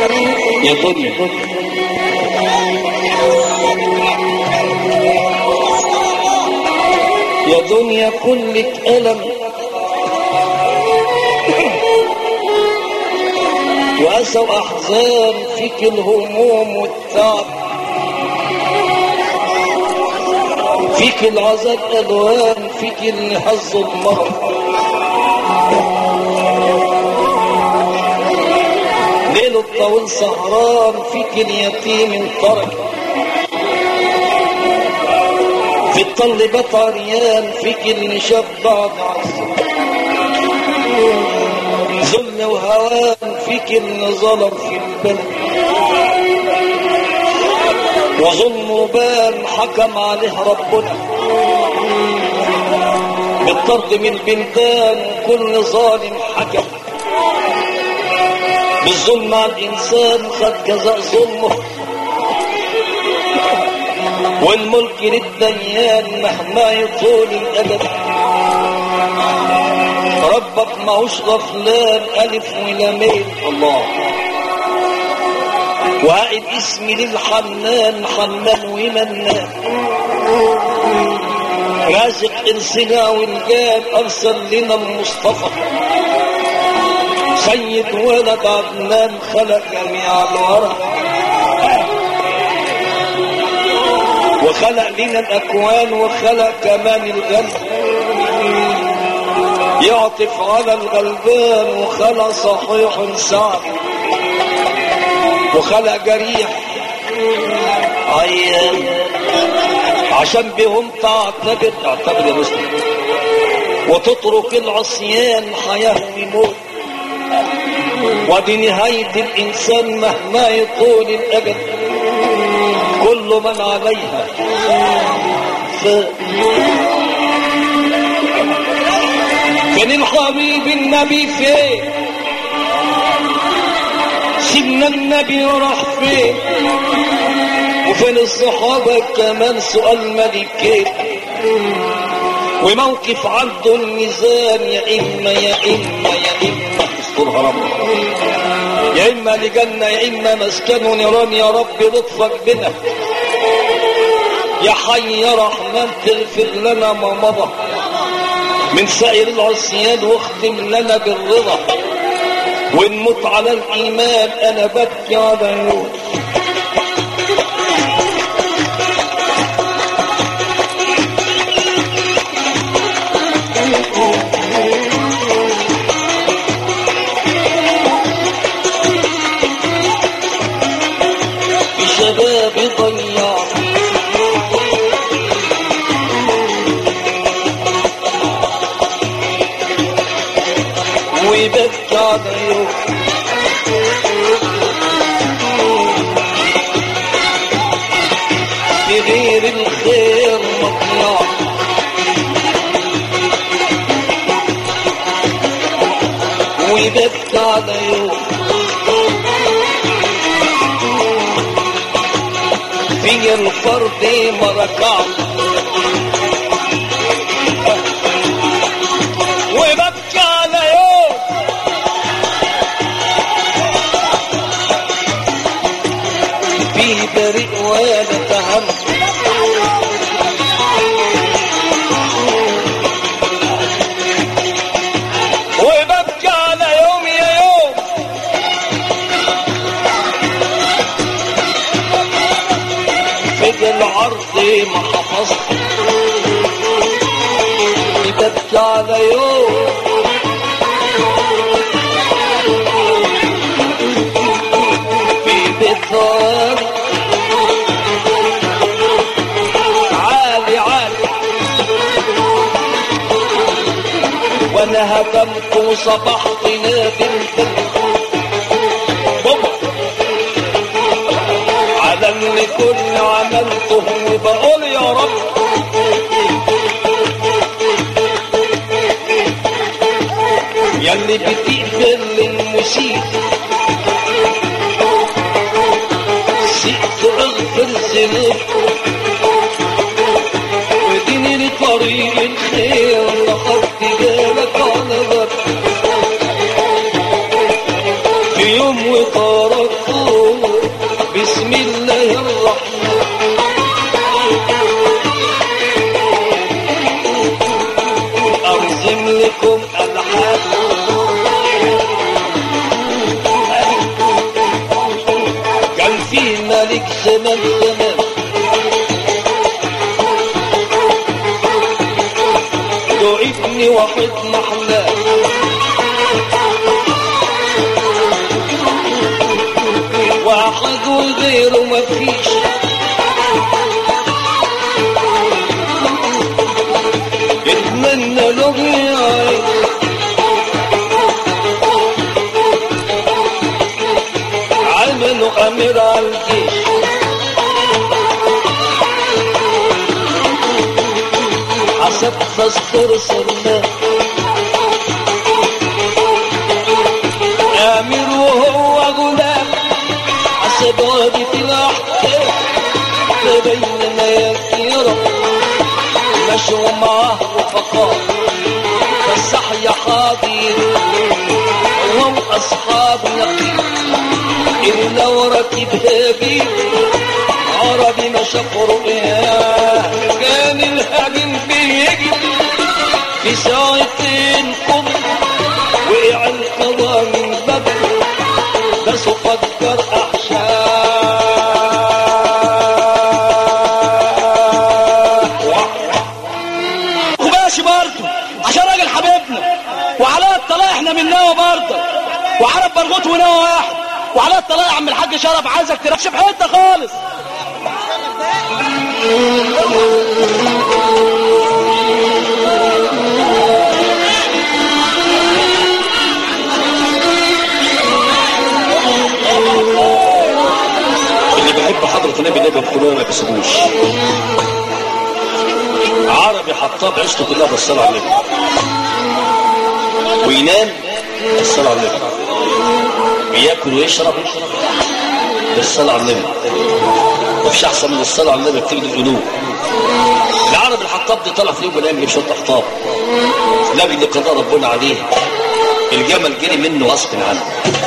يا دنيا يا دنيا كلك ألم وأسى وأحزان فيك الهموم والتعب فيك العذاب ألوان فيك اللي هز المرض ليله الطويل سهران فيك اليتيم انترك في الطلبات عريان فيك اللي شاف بعض عصر ذل وهوان فيك اللي ظلم في البلد وظلم بان حكم عليه ربنا بالطرد من البلدان كل ظالم حكم بالظلم على الإنسان خد جزاء ظلمه والملك للديان مهما يطول الأبد ربك ماهوش غفلان ألف ولامين الله وعائد اسمي للحنان حنان ومنان رازق انسنا والجان ارسل لنا المصطفى سيد ولد عدنان خلق جميع الورى وخلق لنا الاكوان وخلق كمان الغنى يعطف على الغلبان وخلق صحيح سعد وخلق جريح عيان عشان بهم تعتبر تعتبر يا مسلم وتترك العصيان حياة وموت ودي نهاية الإنسان مهما يطول الأجل كل من عليها ف... كان الحبيب النبي فين سيدنا النبي راح فين وفين الصحابة كمان سؤال ملكين وموقف عنده الميزان يا إما يا إما يا إما استرها رب يا إما لجنة يا إما مسكن نيران يا رب لطفك بنا يا حي يا رحمن تغفر لنا ما مضى من سائر العصيان واختم لنا بالرضا ونموت على الإيمان أنا ببكي على نور شبابي ضيع ويبكي على يوم بغير الخير مطلع ويبكي على يوم في الفرد مركع وببكي على يوم فيه بريء ولا تهم وببكي على يوم يا يوم في العرض ما حفظت ببكي على يوم في بثار عالي عالي وانا هدمت وصبحت نادم بابا على اللي كل عملته وبقول يا رب يلي بتقبل المسيء سئت اغفر ذنوب وديني لطريق الخير لخدت بالك على ذنب في يوم وتركت بسم الله الرحمن أرزم لكم ألحان كان في ملك زمان زمان له ابن واحد محلاه واحد وغيره مفيش اتمنى له يعيش عملوا امير على الجيش حسب دستور سلمان امير وهو غلام حسب وادي الاحكام بين ما يسيره مشوا معاه رفقاء فالصح يا حاضر وهم اصحاب يقين إلا وركب هابي عربي ما شاف رؤياه كان الهجم بيجي في ساعتين قم وقع القضاء من بدر بس فكر أحشاه وماشي برضه عشان راجل حبيبنا وعلاء الطلاق احنا مننا برضه وعرب برغوت ونوى واحد وعلاء الطلاق يا عم الحاج شرف عايزك تركش في حته خالص اللي بيحب حضرة النبي النبي بقلوبه ما بيسيبوش عربي حطاب عيشته كلها بالصلاة على النبي وينام بالصلاة على النبي وياكل ويشرب بالصلاة على النبي مفيش أحسن من الصلاة على النبي بتجد القلوب العربي الحطاب ده طلع في يوم من الأيام يجيب شوية أحطاب النبي اللي قضى ربنا عليه الجمل جري منه غصب عنه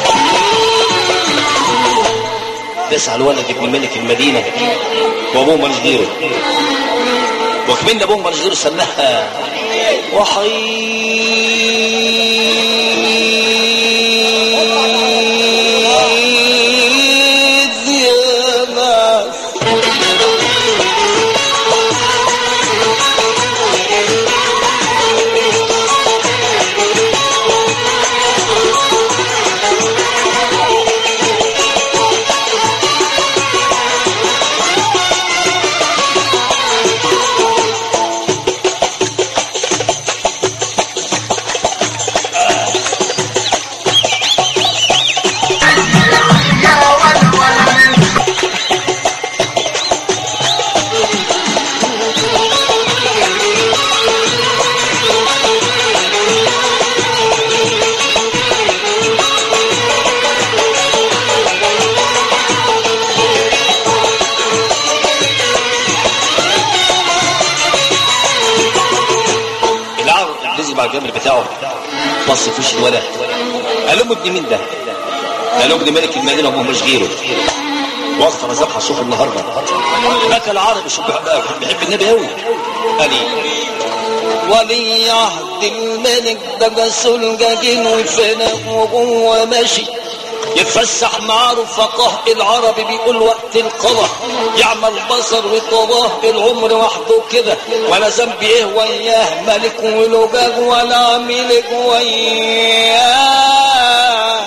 تسعى الولد ابن ملك المدينة وابوه مالش غيره وكمان ابوه مالش غيره سماها وحيد يا ناس العرب نزل مع الجمل بتاعه بص في وش الولد قال لهم ابن مين ده؟ قال لهم ابن ملك المدينه وهو مش غيره وقت رزقها الصبح النهارده بكى العربي شوف بيحب بيحب النبي قوي قال ايه؟ ولي عهد الملك ده جسول جاجين وفنان وجوه ماشي يتفسح مع رفقاه العربي بيقول وقت القضاء يعمل بصر وطباه العمر وحده كده ولا ذنبي ايه وياه ملك ولجاج ولا ملك وياه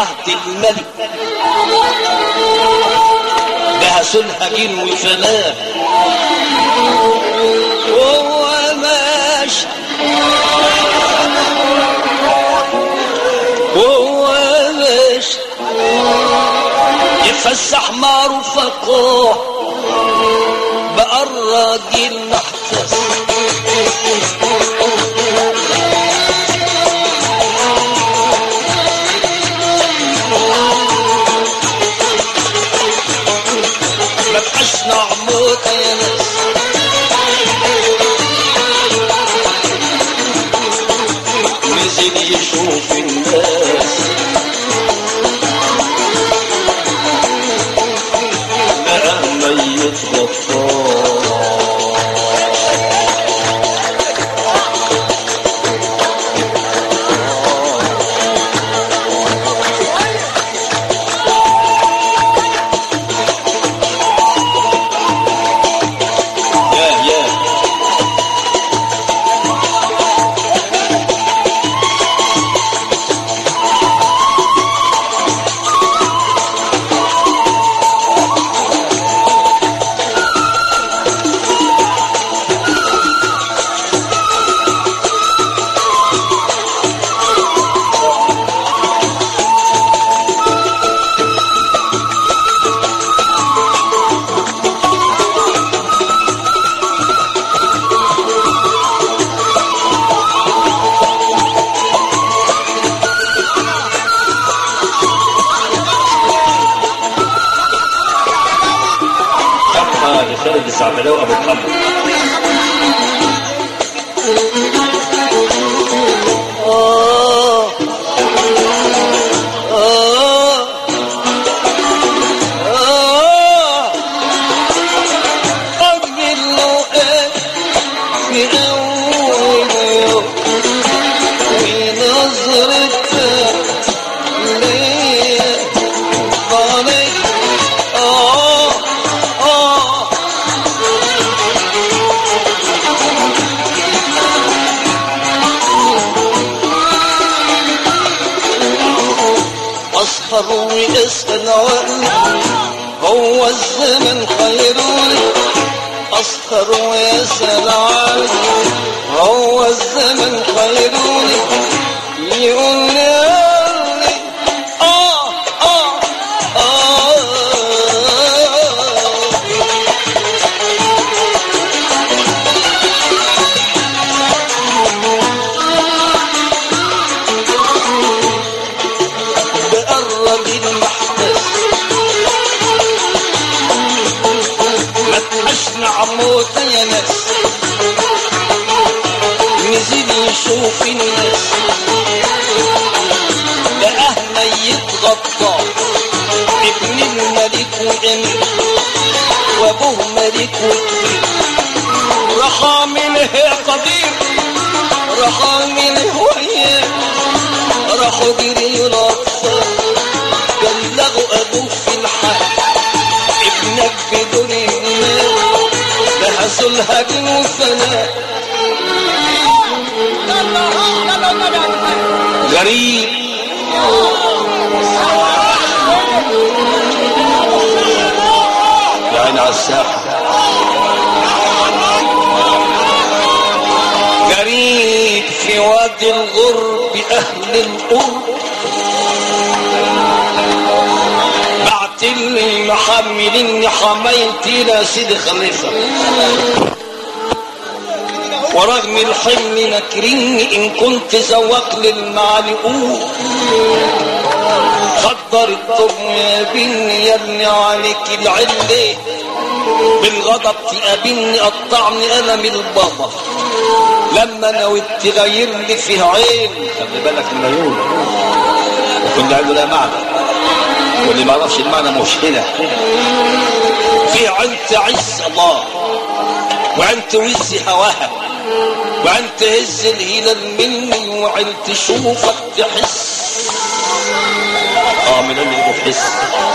عهد الملك بهسلها جن وفناء وهو ماشي وهو ماشي يفسح مرفقه بقى الراجل محتس ما بقاش نعموت يا ناس نزل يشوف الناس لقى ميت غطاس يا يا أما لخالد السعفلاوي أبو محمد آه آه آه أجمل له إيه في أول يوم ونظرتك ليا طالت آه آه أسهر وأسأل عقلي هو الزمن خيروني أسهر وأسأل عقلي هو الزمن خيروني يقول لي قلبي آه آه آه بقرب المحبس ما تحشنا عموت يا ناس نزيد يشوف الناس لقاه ميت غطى ابن الملك وامين وابوه ملك وكبير راح عامله قدير راح عامله وياه راحوا جريوا الاطفال بلغوا ابوه في الحال ابنك بدون ايمان بهسوا الهجن وفناء غريب يا عيني على الساحه غريب في وادي الغرب اهل القرب بعت لي محملين حمايتي لا سيدي خليفه ورغم الحمل نكرني ان كنت زوق للمعلقون خدر الطب يا بني يا ابني عليك العله بالغضب تقابلني قطعني انا من البابا لما نويت تغير لي فيه عين خلي بالك من العيون وكنا عنده لا معنى واللي ما يعرفش المعنى مش هنا في عين تعز الله وعين توز هواها وعين تهز الهلال مني وعين تشوفك تحس اه من اللي بتحس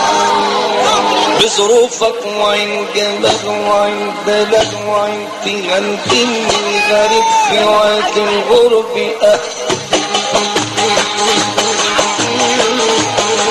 بظروفك وعين جبل وعين بلد وعين تغنتني غريب في وقت الغرب أه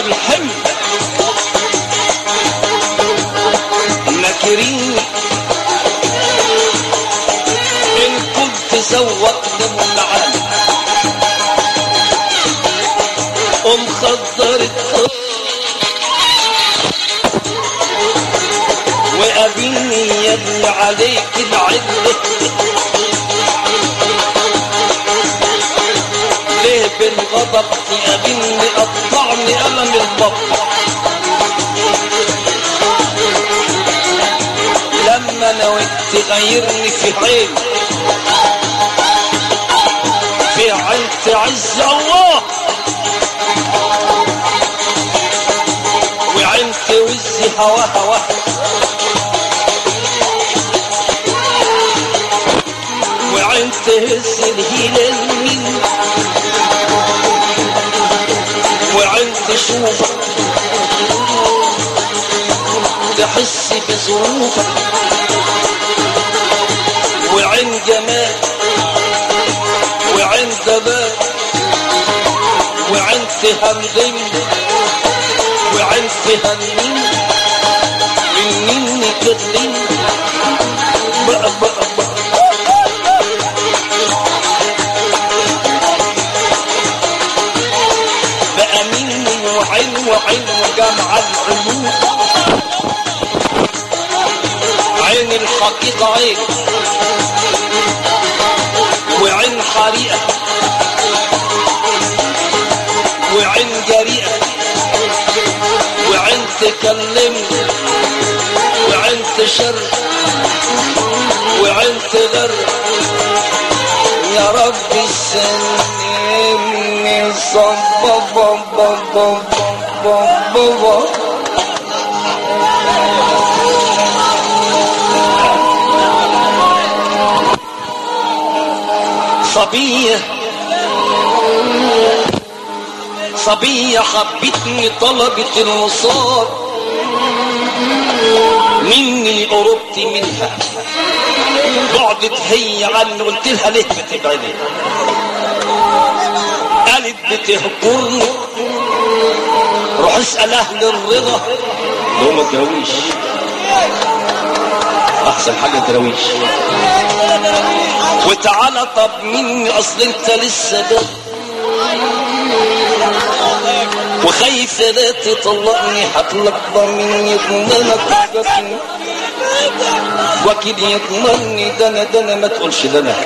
الحمل ناكرين ان كنت سوقت العالم ومخدرت وقابلني يا ابني عليك العدة ليه بالغضب تقابلني قطعني قلم البطن لما نويت تغيرني في عين في عين تعز الله وعين توزي هوا هوا وعين تهز الهلال من وعين تشوفك تحس بظروفك وعين جمال وعين دباب وعين تهمدني وعين تهمني مني كلمني بقى بقى بقى بقى مني وعين وعين وجمع العيون عين الحقيقة عين وعين حريقة وعين جريئة وعين تكلمني وعين تشر وعين تغر يا رب سلمني صبابا بابا بابا صبية صبية حبتني طلبت الوصال مني قربت منها بعدت هي عني قلت لها ليه بتبعدي قالت بتهجرني روح اسأل اهل الرضا لو ما تجاويش احسن حاجة تراويش وتعالى طب مني اصل انت لسه ده وخايف لا تطلقني هتلقى مني انا تفكرني واكيد يطمني ده انا ده انا ما تقولش ده انا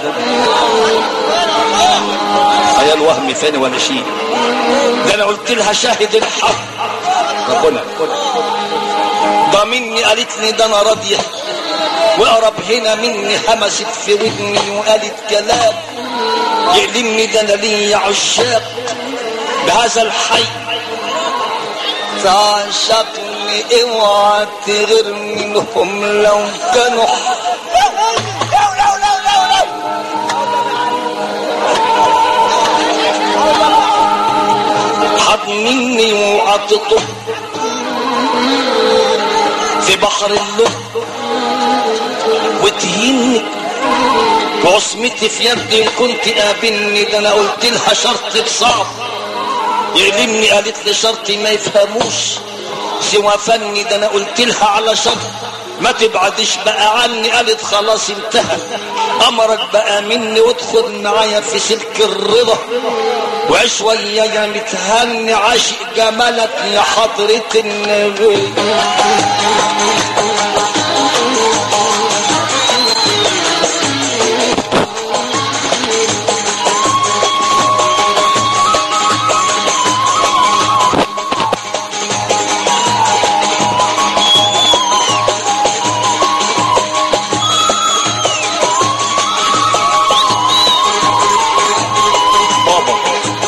خيال وهم ثاني ولا شيء ده انا قلت لها شاهد الحق ربنا ضامني قالت لي ده انا راضيه واقرب هنا مني همست في ودني وقالت كلام يقلمني ده انا ليا عشاق بهذا الحي تعشقني اوعى تغير منهم لو كانوا حضني وعطته في بحر اللب وتهيني وعصمتي في يدي إن كنت قابلني ده انا قلت لها شرطك صعب يعلمني قالت لي شرطي ما يفهموش سوى فني ده انا قلت لها على شرط ما تبعدش بقى عني قالت خلاص انتهى امرك بقى مني وادخل معايا في سلك الرضا وعيش ويايا متهني عاشق جمالك يا حضرة النبي بابا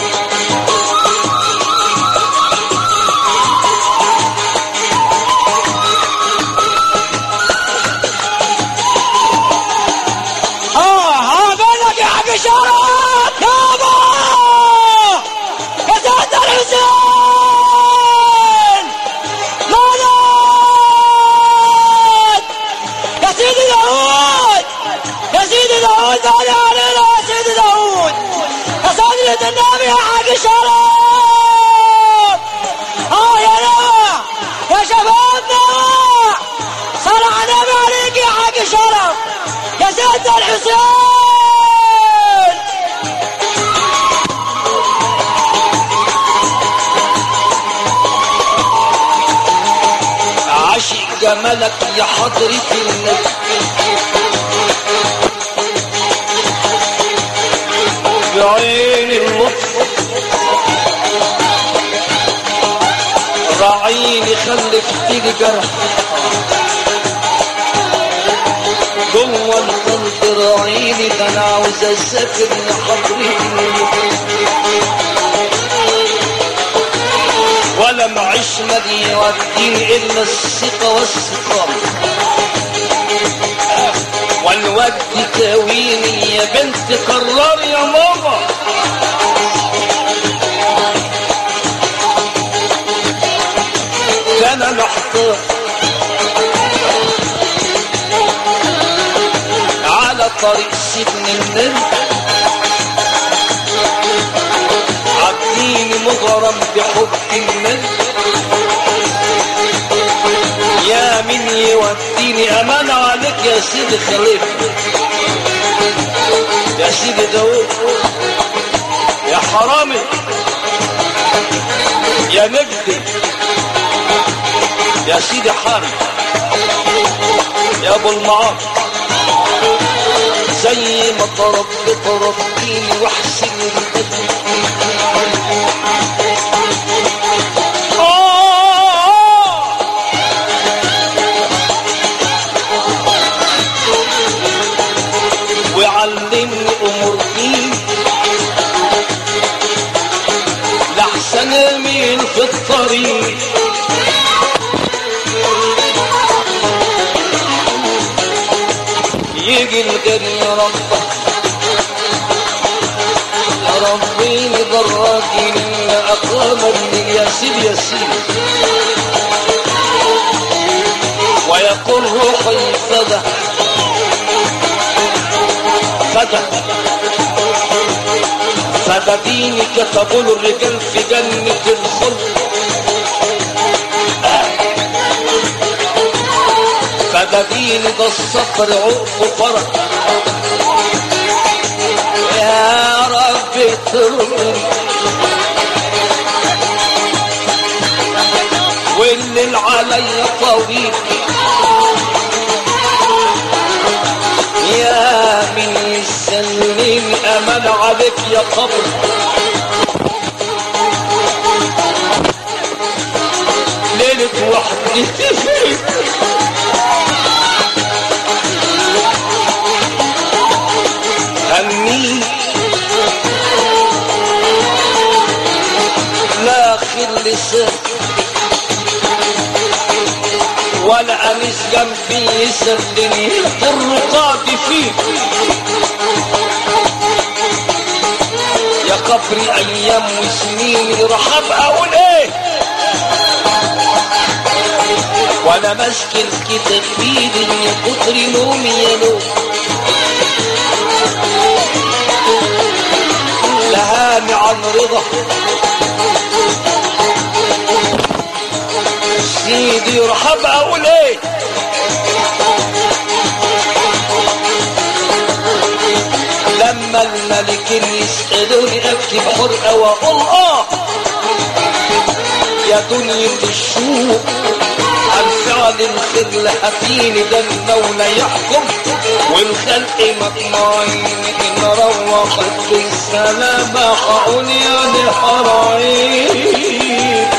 اه هقول لك يا حاج شرف يابا يا سيد الحسين مولد يا سيدي داود يا سيدي داود مولد علينا يا سيدي داود يا سيدة النبي يا حاج شرف حتى الحسين عاشق جمالك يا حضرة النبي بعين اللطف راعيني خلفت لي جرح جوه القلب راعيني ده انا عاوز اسافر يا حضرة النبي ولا معيش مالي يوديني الا الثقة والثقام والود كاويني يا بنت قرار يا ماما ده انا محتار على طريق سيدنا النبي عديني مغرم بحب النبي يا من يوديني امان عليك يا سيدي خليفه يا سيدي داود يا حرامي يا نجدي يا سيدي حاري يا ابو المعاصي زي ما طربت ربيني واحسن البدن آه وعلمني امور دين لحسن امين في الطريق يجي الجري يا رب يا ربيني ضراكين اقام من ياسين ياسين ويقول روحي فدا فدا فدا ديني كتبوا له الرجال في جنة الخلد فدا ديني ده الصبر عقب فرج يا رب ترمي والليل عليا طويل يا من يسلم امان عليك يا قبر ليلة وحدتي فيك همي لا خل لسان ولا انيس جنبي يسلني الرقاد فيك يا قبري ايام وسنين راح ابقى اقول ايه وانا ماسك الكتاب بايدي من كتر نومي يا نوم لهاني عن رضا سيدي راح ابقى اقول ايه لما الملكين يسألوني اكتب حرقة واقول اه يا دنيا الشوق عن فعل الخير لحفيني ده المولى يحكم والخلق مطمعين ان روحت بالسلامة حقول يا دي حرايين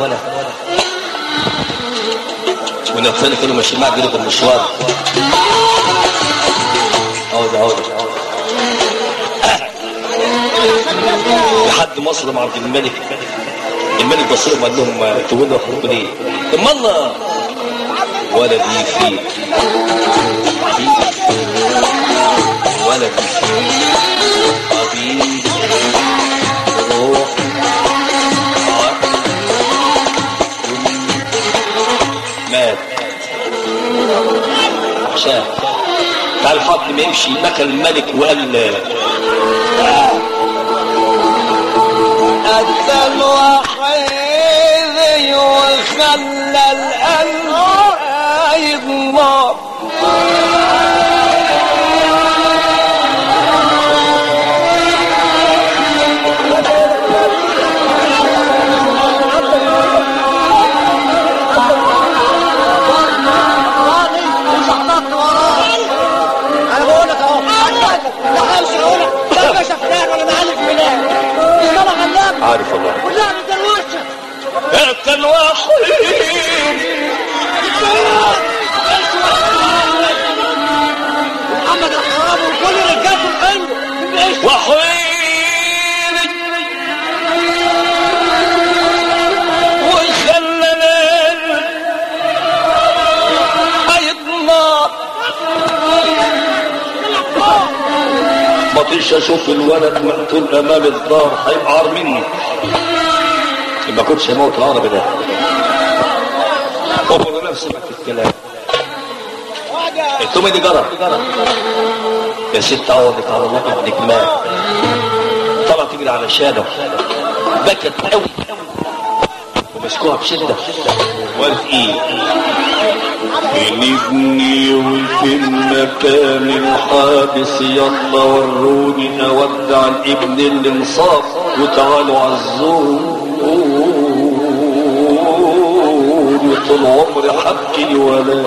الولد ونفسنا كانوا ماشيين معاه جري بالمشوار عود عود عود لحد مصر مع عبد الملك الملك بص لهم قال لهم تقولوا اخرجوا ليه؟ طب الله ولدي فيك ولدي فيك حبيبي روح مات عشان تعال الفضل ما يمشي بكى الملك وقال أتى الوحيد وخلى القلب يضمر انا بقول لك اهو لا همشي اقول لك لا باشا فلان ولا معلم فلان الصلاه على النبي عارف الله كلها متدروشه أتى الوحيد محمد الحرام وكل رجالته الحلوه بيعيش وحيد وخلنا يضمر ما طيش اشوف الولد مقتول امام الدار هيبقى مني ما كنتش هموت العربي ده امر نفسك في الكلام انتم اللي جرى يا ست عوضك على الله ابنك مات طلع تجري على شانه بكت قوي ومسكوها بشده وقالت ايه فين ابني وفي المكان الحادث يلا وروني اودع الابن اللي انصاف وتعالوا عزوني طول عمري حبكي ولا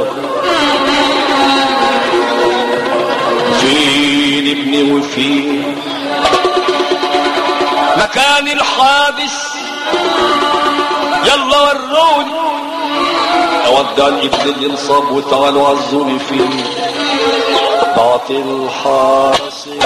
فين ابني وفين مكان الحادث يلا وروني اودع الابن اللي انصاب وتعالوا عزوني فيه بعطي الحاسب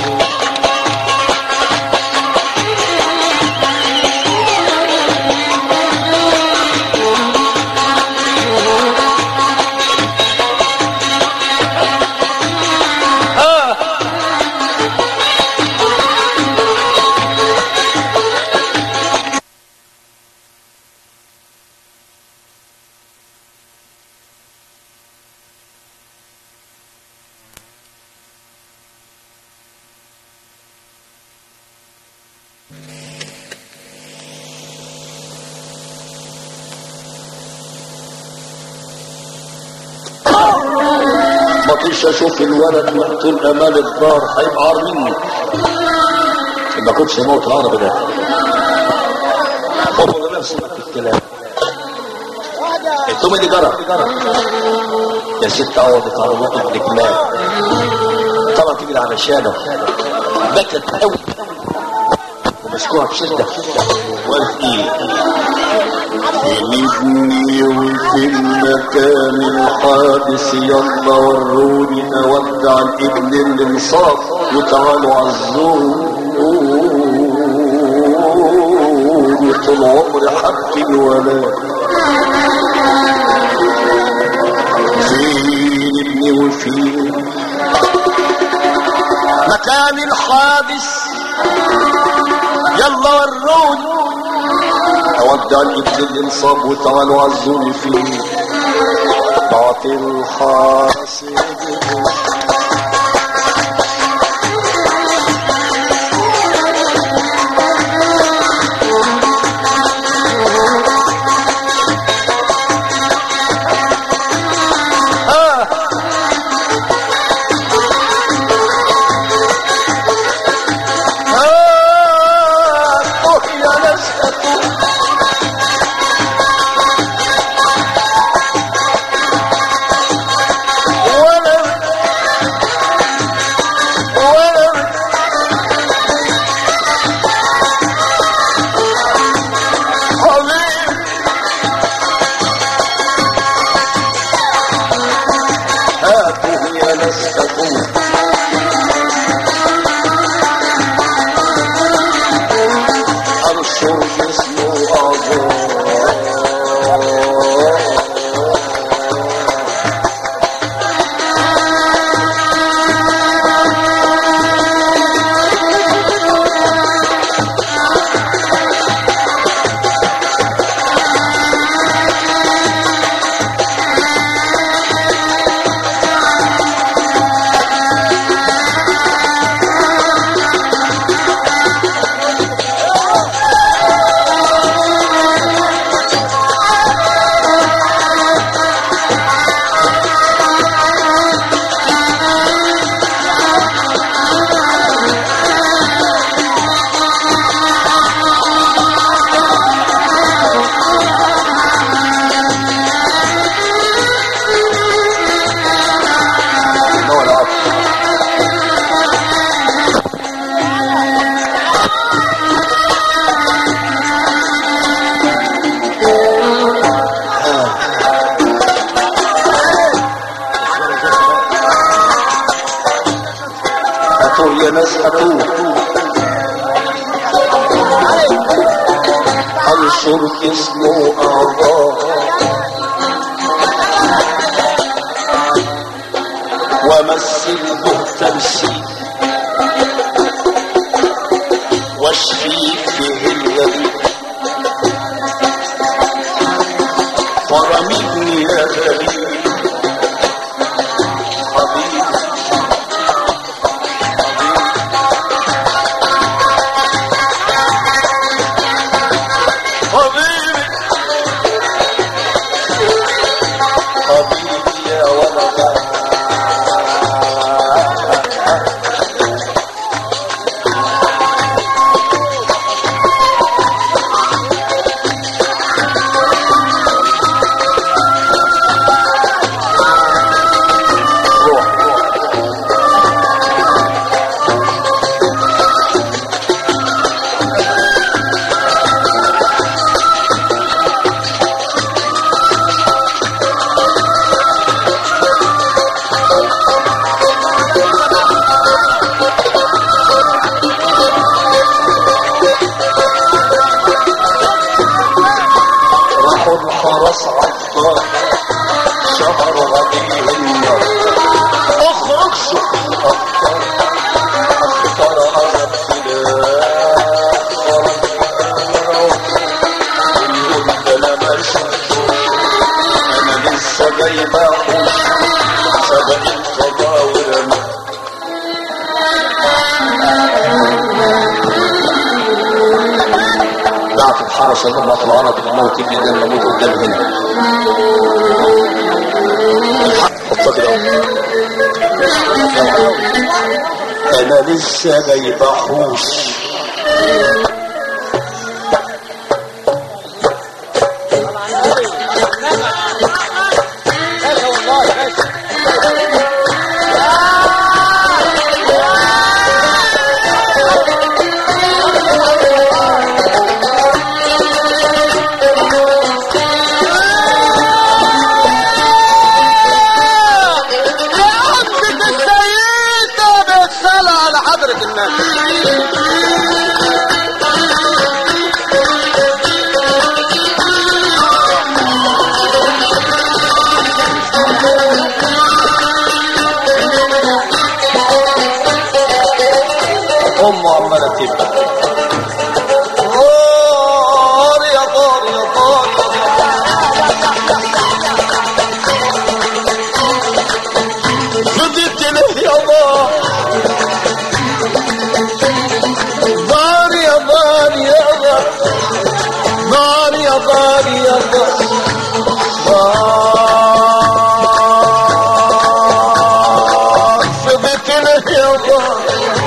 مطيش اشوف الولد مقتول امام الدار هيبقى مني ما كنتش موت العربي ده امر نفسك في الكلام انتم اللي جرى يا ست عوضك على الله ابنك مات طلع تجري على شانه بكت قوي ومسكوها بشده وقالت ايه فين ابني وفي المكان الحادث يلا وروني اودع الابن اللي انصاف وتعالوا عزوني طول عمري حبكي ولا فين ابني وفين مكان الحادث يلا وروني اودع الابن اللي انصاب وتعالوا عزوني فيه بعطي الحاسب آه يا نشأة ولا يا ناس هتوه انشر اسمه اعضاء ومثل به تمثيل واشفي فيه الذي فرمني يا غريب حبيبي حبيبي حبيبي يا ولد راحوا الحرس عطار شهر غديه النار اخرج شوف الافكار اختار ارض يقول ده انا ما شفتوش انا لسه جاي باخوش سبق الفضا ورمى دعت الحرس اللي الله طلعنا بالموت ابني ده نموت قدام هنا اتفضل انا لسه جاي بحوش باشا والله باشا يا عمة السيدة بالصلاة على حضرة النبي امه عماله تبكي غار يا غار يا غار فضيت له يا الله غار يا غار يا غار غار يا غار يا غار غار فضيت له يا غار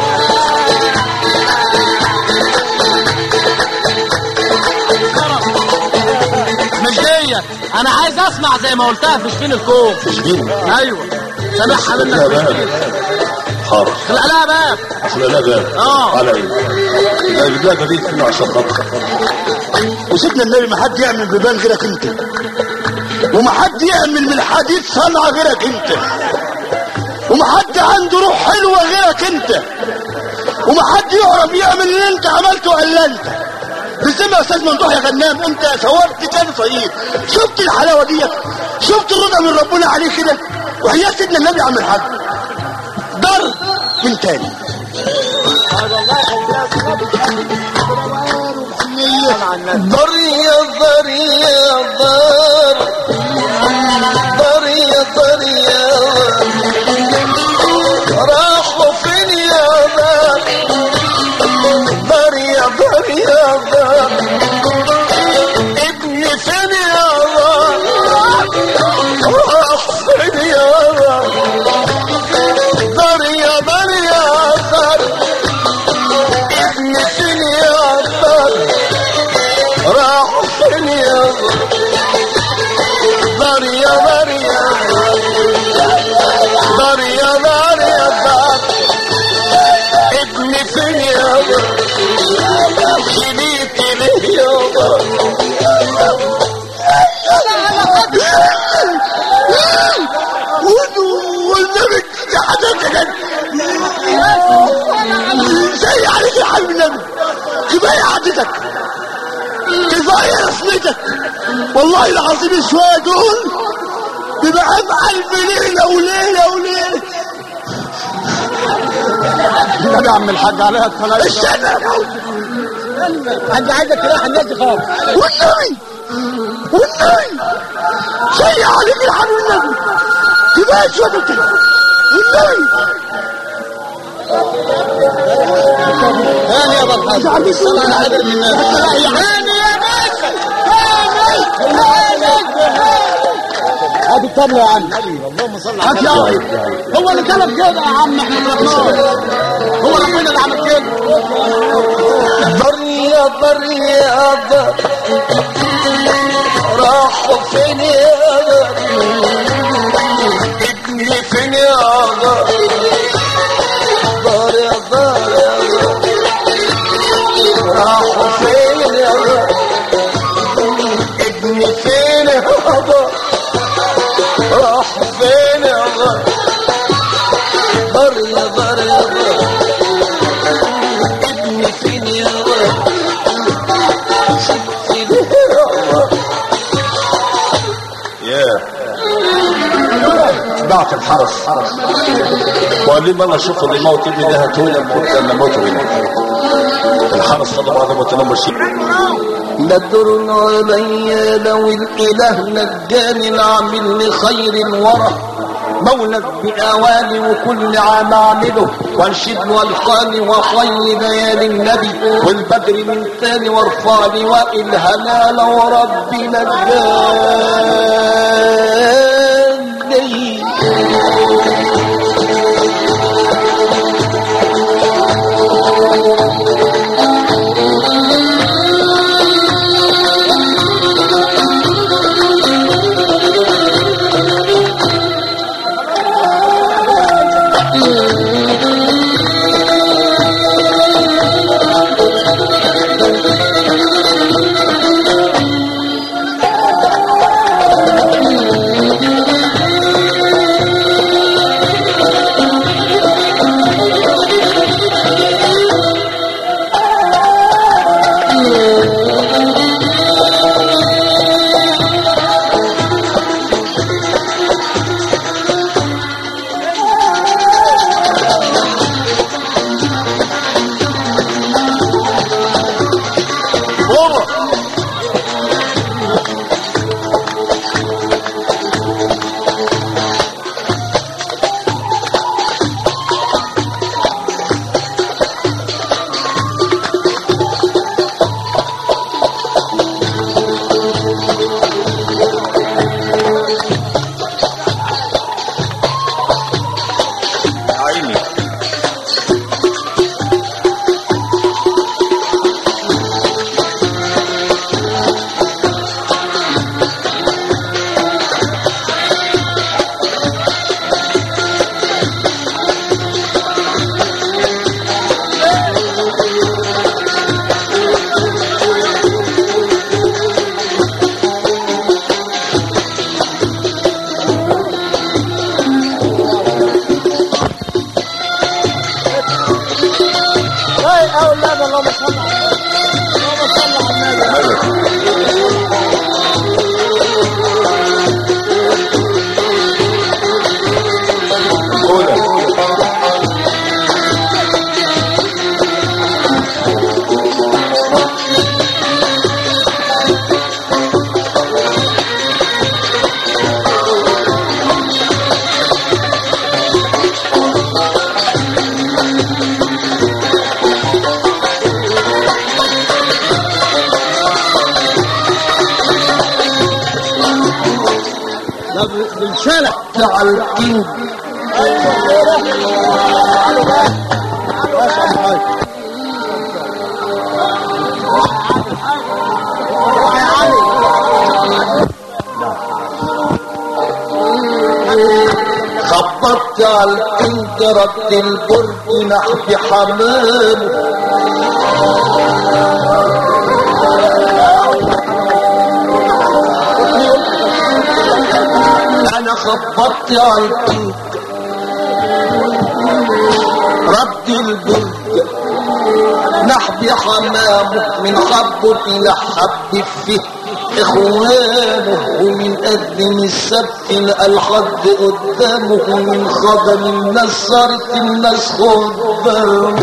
مش دي انا عايز اسمع زي ما قلتها في شفين الكوم تشبين ايوه سامعها منك لا في بقى شفين. حاضر خلق لها باب اصل لا بقى اه. على ايه لا الباب دي فينا عشان خاطر وسيدنا النبي ما حد يعمل بيبان غيرك انت وما حد يعمل من الحديد صنعة غيرك انت وما حد عنده روح حلوة غيرك انت وما حد يعرف يعمل اللي انت عملته الا انت بسمع يا استاذ ممدوح يا غنام انت صورت كام صعيد شفت الحلاوه ديت شفت الرضا من ربنا عليه كده وهي سيدنا النبي عم الحاج ضرب من تاني ضرية ضرية ضر ضرية ضرية راحوا فين يا ضر ضرية ضرية ضر ابني فين يا ضر راح فين يا ضر ضرية ضرية ضر ابني فين يا ضر راح فين يا دار يا دار يا دار يا دار يا دار ابني فين يا دار جنيت ليه يا دار والنبي حضرتك عليك يا حبيب النبي كفايه عدتك كفايه رسمتك والله العظيم شويه دول بيبقى ألف ليله وليله وليله النبي يا عم الحاج عليها الصلاه استنى يا موت. انت عايزك تروح الناس دي خالص والنبي والنبي شيء عليك يا حبيب النبي كفايه شويه دول والنبي ثاني يا ابو الحاج عم يسوع. انا قادر من ثاني يا باشا ثاني هات الطبلة يا عم اللهم صل على النبي هو اللي طلب كده يا عم احنا طلبناه هو ربنا اللي عمل كده بريا بريا بر راحوا فين يا بر ابني فين يا بر بر يا بر يا بر راحوا فين يا بر ابني فين يا بر راحوا فين يا بر بر يا بر يا بر ابني فين يا بر سبتني يا بر بعت الحرس وقال لي ما انا اشوف اللي موت ابني ده هتولى موت ولا موت هنا الحرس خد بعضه وتنام ماشي نذر علي لو الاله نجاني العامل لخير ورى مولد بأواني وكل عام أعمله وانشد والقاني وخي ليالي النبي والبدر من تاني وارفع لواء الهنا لو ربي نجاني عيني اي اولاد اللهم صل على النبي اللهم صل على النبي قولها ده ب- بالشارع على الكينج ماشي يا عم الحاج خبطت على الكينج رد البرج نحو حمامه انا خبطت على الكينج رد البرج نحبي حمامه من حب إلى حب فيه إخوانه ومن قدم السبت الحد قدامه من خدم الناس صارت الناس خدامه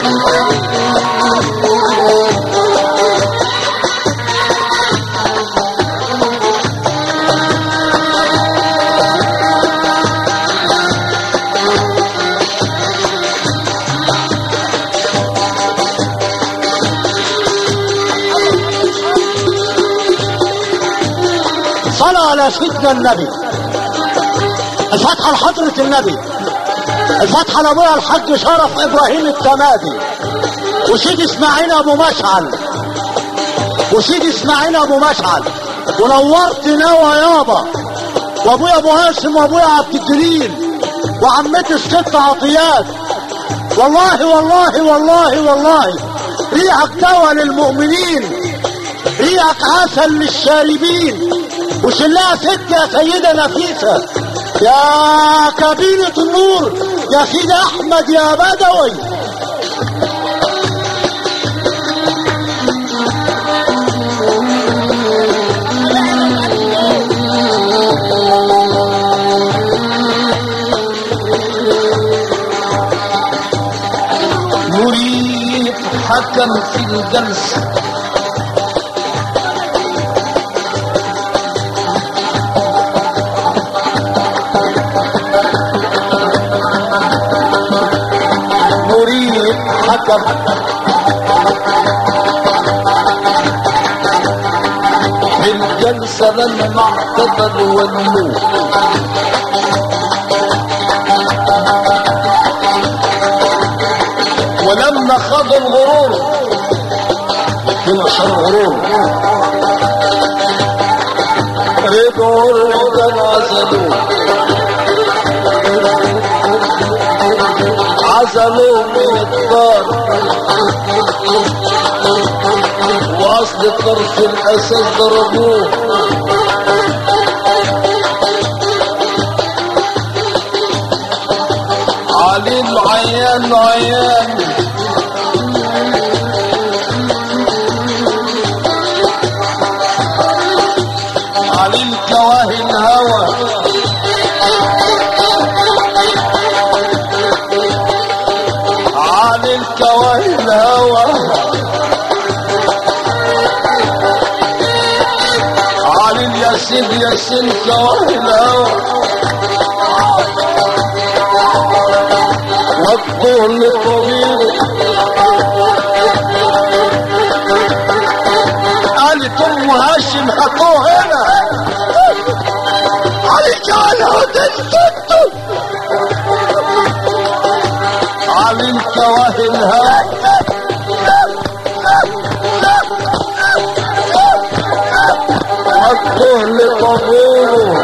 صلى على سيدنا النبي الفتحة لحضرة النبي الفتحة لابويا الحاج شرف ابراهيم التمادي وسيد اسماعيل ابو مشعل وسيد اسماعيل ابو مشعل ونورت نوى يابا وابويا ابو هاشم وابويا عبد الجليل وعمتي الست عطيات والله والله والله والله ريحك دواء للمؤمنين ريحك عسل للشاربين وشلها ست يا سيدة نفيسة يا كبيرة النور يا سيدي احمد يا بدوي مريد حكم في الجلسة مريد حكم في الجلسة لما اعتدل والنور ولما خاض الغرور هنا شر غرور رجعوا الرجال عزلوه عزلوه من الدار واصل طرف الاساس ضربوه علي العيان عيان علي الكواهن هوى علي الكواهن هوى علي الياسين ياسين كواهن هوى والطول طويل قالت ام هاشم حطوه هنا علي جعلها تنتد علي الكواهن هاشم حطوه لطابوره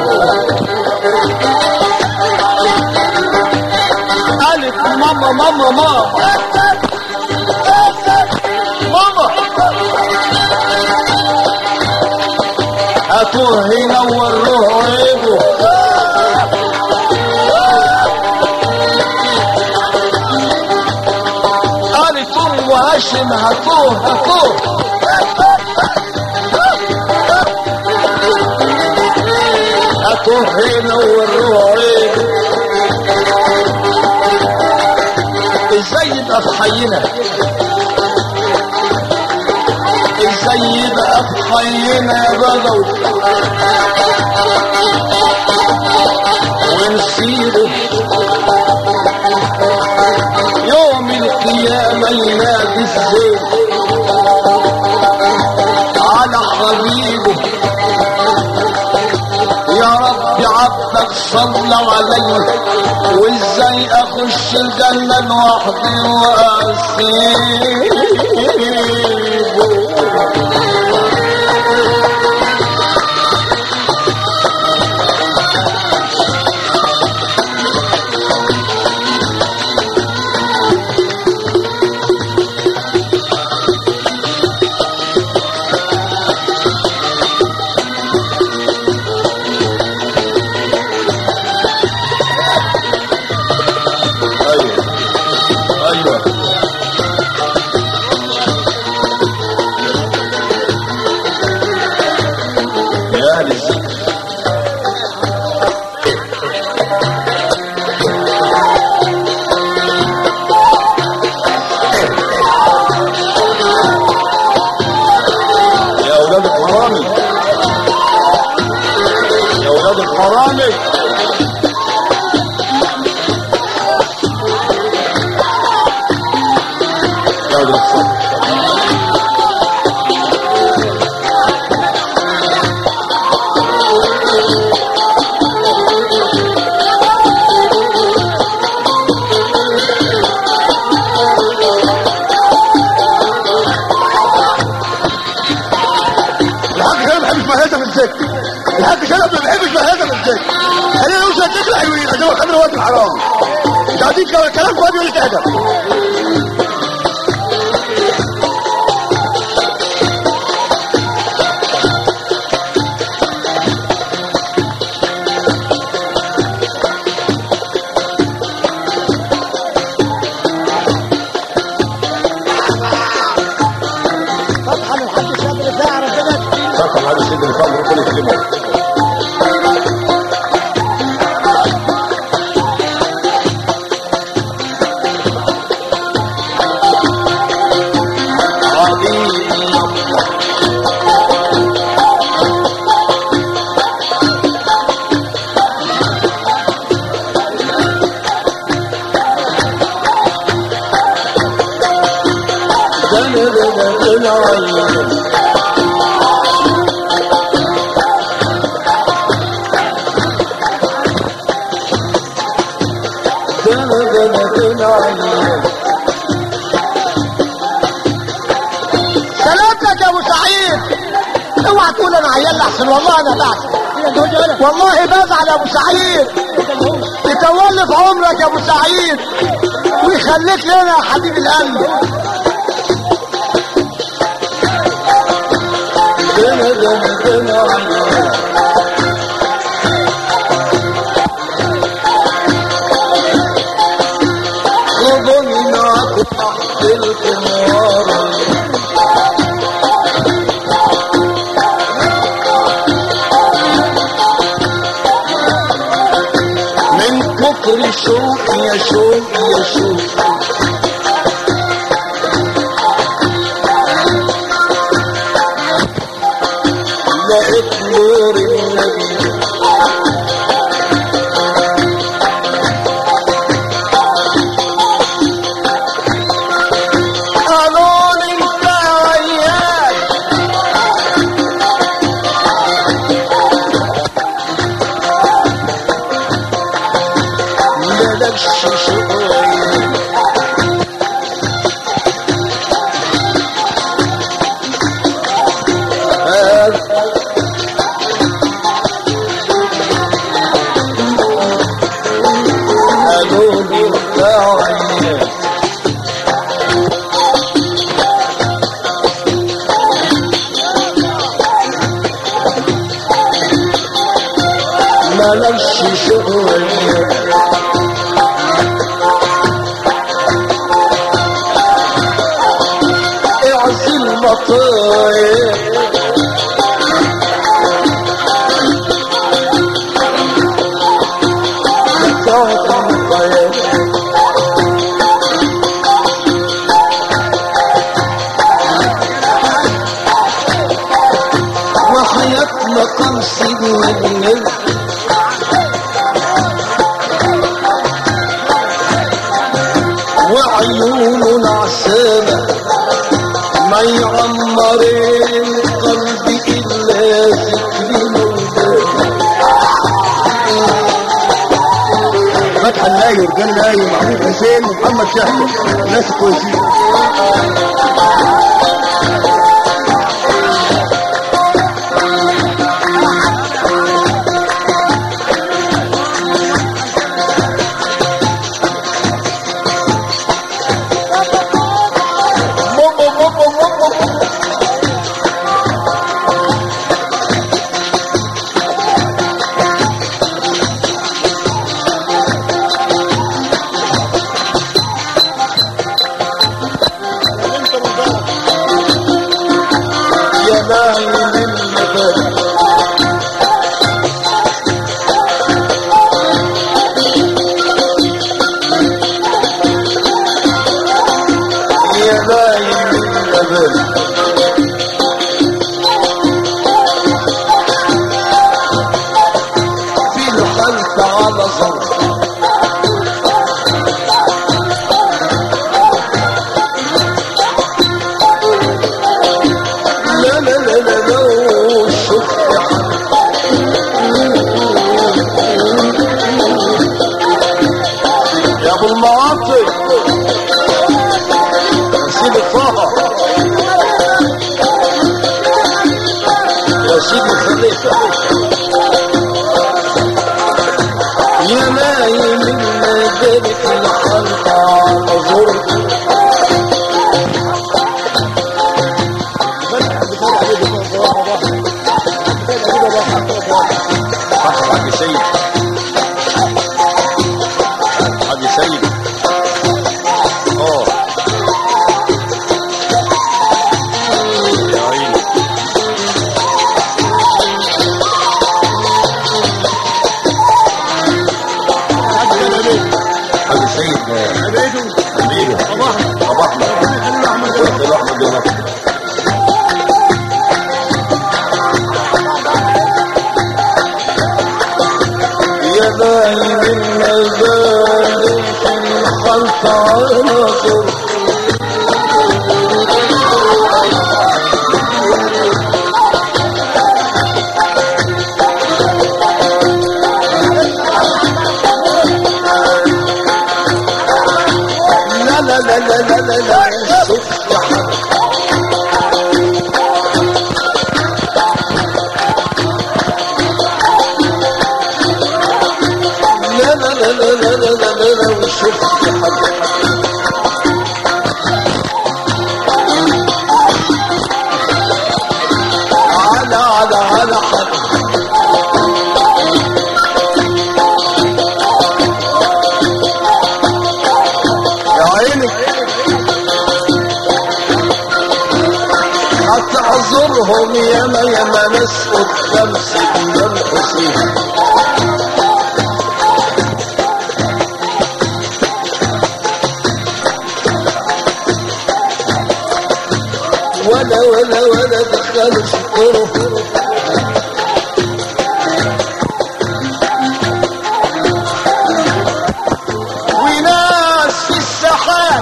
قالت ماما ماما ماما ماما هاتوه ينور روح عيبه قالت ام هاشم هاتوه هاتوه هاتوه ينور روح عيبه ازاي يبقى في حينا ازاي يبقى في حينا يا بدوي ونسيبه يوم القيامة ينادي الزين على حبيبه يا رب عبدك صلى عليه وازاي اخش الجنة لوحدي واسيبه ايوه ايوه يا اولاد الحرامي يا اولاد الحرامي يا اولاد الصبر الحاج شرف ما بيحبش مهزه في الذكر الحاج شرف ما بيحبش مهزه في الذكر خلينا نوصل الذكر حلوين عشان خمر وقت الحرام انت قاعدين كلام كلام فاضي ولا ادب فتحة للحاج الشاب رفاعي ربنا رقم هذا السيد الفاضل ربنا يكرمه سلامتك يا ابو سعيد اوعى تقول انا عيال احسن والله انا بعد والله بزعل يا ابو سعيد يطول لي في عمرك يا ابو سعيد ويخليك لنا يا حبيب القلب من كتر شوق يا شوق يا شوق لقيت نور النبي قالوا لي انت عيال مالكش شغل قالوا لي انت عيال مالكش شغل اعزل مطاير بتاعت المطاير وحياتنا خمسين من وعيون العسامة ما يعمرين قلبي إلا ذكر مولانا فتح الناير جن نايم محمود حسين ومحمد شهبة ناس كويسين انت من ضرب واطي يا سيدي طه يا سيدي خليفة يا نايم المدارك الحلقة على زرق حاج سيد حاج سيد اه يا عيني حاج سيد حبيبه حبيبه ابو احمد ابو احمد بن نصر يا نايم المزارع في الخلف على طرق لا لا لا لا لا لا لا شوف يا حبيبي لا لا لا لا لا لا لا لا لا وشوف يا حبيبي على على على حبيبي يا عيني هتعذرهم ياما ياما ناس قدام سيدنا الحسين ولا ولا ولا دخلوا في طرق وناس في السحاب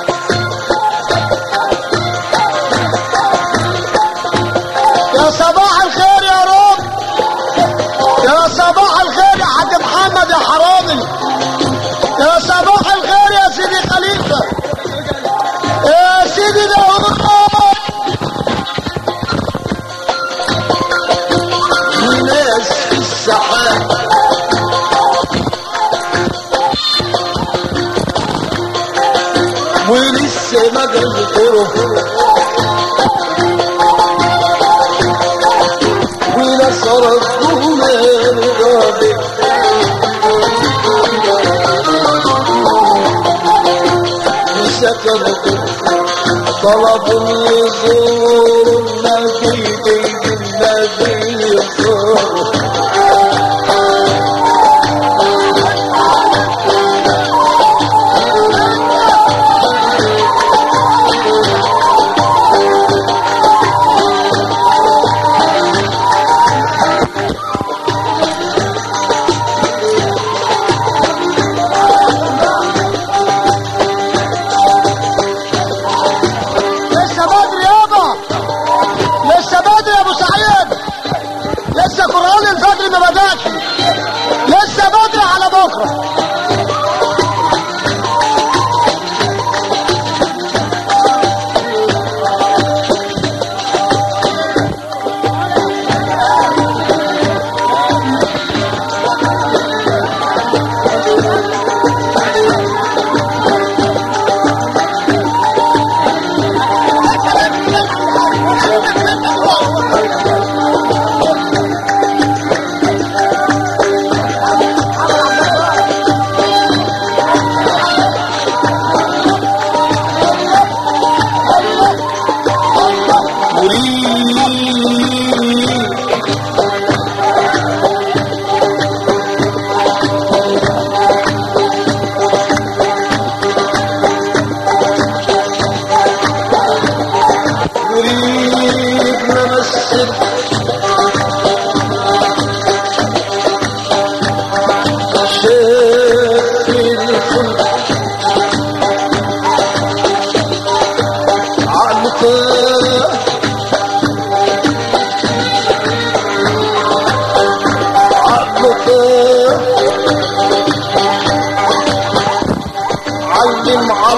يا صباح الخير يا رب يا صباح الخير يا حاج محمد يا حرامي يا صباح الخير يا سيدي خليفة يا سيدي داوود وناس في السحاب ولسه ما جزقره ونصر الظلام غابر وسكنت طلب يزور النبي بين النبي يزور لسه بدري يابا لسه بدري يا ابو سعيد لسه قرآن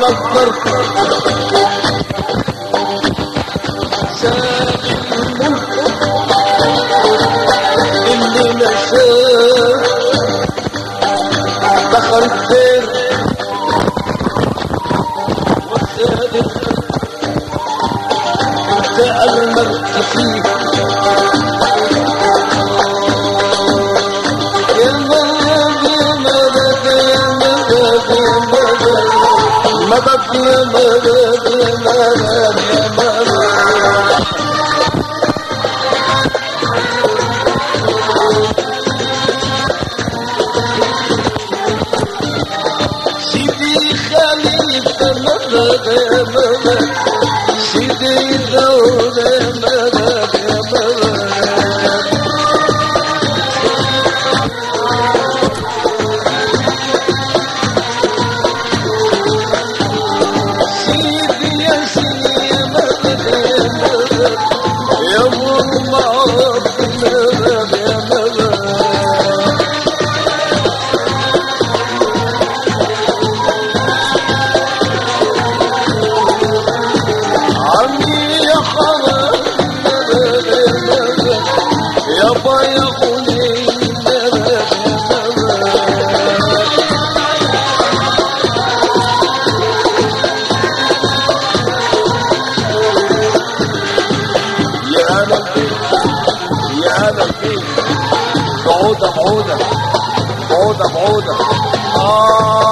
اكبر ساب الملك اللي نساه دخل الدير وسادت انتهى المرء فيه يا مدد يا مدد يا مدد يا مدد مدد يا مدد يا مدد يا مدد سيدي خليفة مدد يا مدد